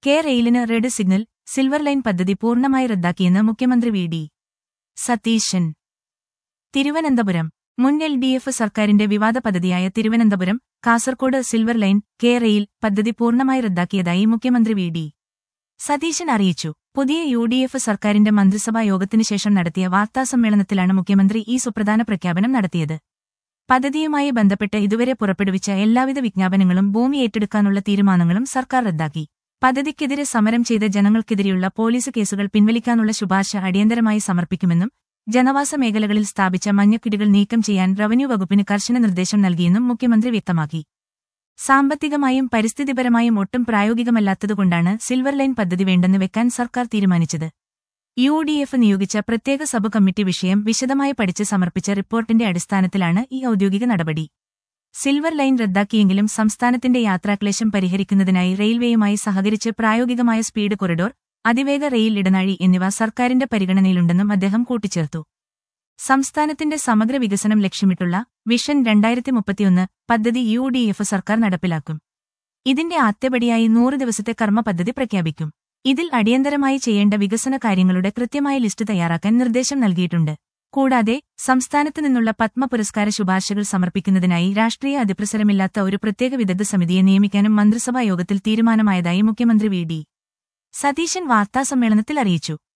K റെയിലിന് red signal silver line പദ്ധതി പൂർണ്ണമായി റദ്ദാക്കിയെന്ന് മുഖ്യമന്ത്രി വി ഡി സതീശൻ തിരുവനന്തപുരം മുൻ എൽ ഡി എഫ് സർക്കാരിന്റെ വിവാദ പദ്ധതിയായ Thiruvananthapuram Kasaragod silver line K rail പദ്ധതി പൂർണ്ണമായി റദ്ദാക്കിയതായി മുഖ്യമന്ത്രി വി ഡി സതീശൻ അറിയിച്ചു പുതിയ യു ഡി എഫ് സർക്കാരിന്റെ മന്ത്രിസഭാ യോഗത്തിനു ശേഷം നടത്തിയ വാർത്താസമ്മേളനത്തിലാണ് മുഖ്യമന്ത്രി ഈ സുപ്രധാന പ്രഖ്യാപനം നടത്തിയത് പദ്ധതിയുമായി ബന്ധപ്പെട്ട് ഇതുവരെ പുറപ്പെടുവിച്ച എല്ലാവിധ വിജ്ഞാപനങ്ങളും ഭൂമി ഏറ്റെടുക്കാനുള്ള തീരുമാനങ്ങളും സർക്കാർ റദ്ദാക്കി പദ്ധതിക്കെതിരെ സമരം ചെയ്ത ജനങ്ങൾക്കെതിരെയുള്ള പോലീസ് കേസുകൾ പിൻവലിക്കാനുള്ള ശുപാർശ അടിയന്തരമായി സമർപ്പിക്കുമെന്നും ജനവാസ മേഖലകളിൽ സ്ഥാപിച്ച മഞ്ഞക്കിടികൾ നീക്കം ചെയ്യാൻ റവന്യൂ വകുപ്പിന് കർശന നിർദ്ദേശം നൽകിയെന്നും മുഖ്യമന്ത്രി വ്യക്തമാക്കി സാമ്പത്തികമായും പരിസ്ഥിതിപരമായും ഒട്ടും പ്രായോഗികമല്ലാത്തതുകൊണ്ടാണ് സിൽവർ ലൈൻ പദ്ധതി വേണ്ടെന്ന് വെക്കാൻ സർക്കാർ തീരുമാനിച്ചത് യു ഡി എഫ് നിയോഗിച്ച പ്രത്യേക സബ് കമ്മിറ്റി വിഷയം വിശദമായി പഠിച്ച് സമർപ്പിച്ച റിപ്പോർട്ടിന്റെ അടിസ്ഥാനത്തിലാണ് ഈ ഔദ്യോഗിക നടപടി സിൽവർ ലൈൻ റദ്ദാക്കിയെങ്കിലും സംസ്ഥാനത്തിന്റെ യാത്രാക്ലേശം പരിഹരിക്കുന്നതിനായി റെയിൽവേയുമായി സഹകരിച്ച് പ്രായോഗികമായ സ്പീഡ് കൊറിഡോർ അതിവേഗ റെയിൽ ഇടനാഴി എന്നിവ സർക്കാരിന്റെ പരിഗണനയിലുണ്ടെന്നും അദ്ദേഹം കൂട്ടിച്ചേർത്തു സംസ്ഥാനത്തിന്റെ സമഗ്ര വികസനം ലക്ഷ്യമിട്ടുള്ള വിഷൻ രണ്ടായിരത്തി മുപ്പത്തിയൊന്ന് പദ്ധതി യു ഡി എഫ് സർക്കാർ നടപ്പിലാക്കും ഇതിന്റെ ആദ്യപടിയായി നൂറ് ദിവസത്തെ കർമ്മ പദ്ധതി പ്രഖ്യാപിക്കും ഇതിൽ അടിയന്തരമായി ചെയ്യേണ്ട വികസന കാര്യങ്ങളുടെ കൃത്യമായ ലിസ്റ്റ് തയ്യാറാക്കാൻ നിർദ്ദേശം നൽകിയിട്ടുണ്ട് കൂടാതെ സംസ്ഥാനത്ത് നിന്നുള്ള പത്മ പുരസ്കാര ശുപാർശകൾ സമർപ്പിക്കുന്നതിനായി രാഷ്ട്രീയ അതിപ്രസരമില്ലാത്ത ഒരു പ്രത്യേക വിദഗ്ധ സമിതിയെ നിയമിക്കാനും മന്ത്രിസഭാ യോഗത്തിൽ തീരുമാനമായതായി മുഖ്യമന്ത്രി വി ഡി സതീശൻ വാർത്താസമ്മേളനത്തിൽ അറിയിച്ചു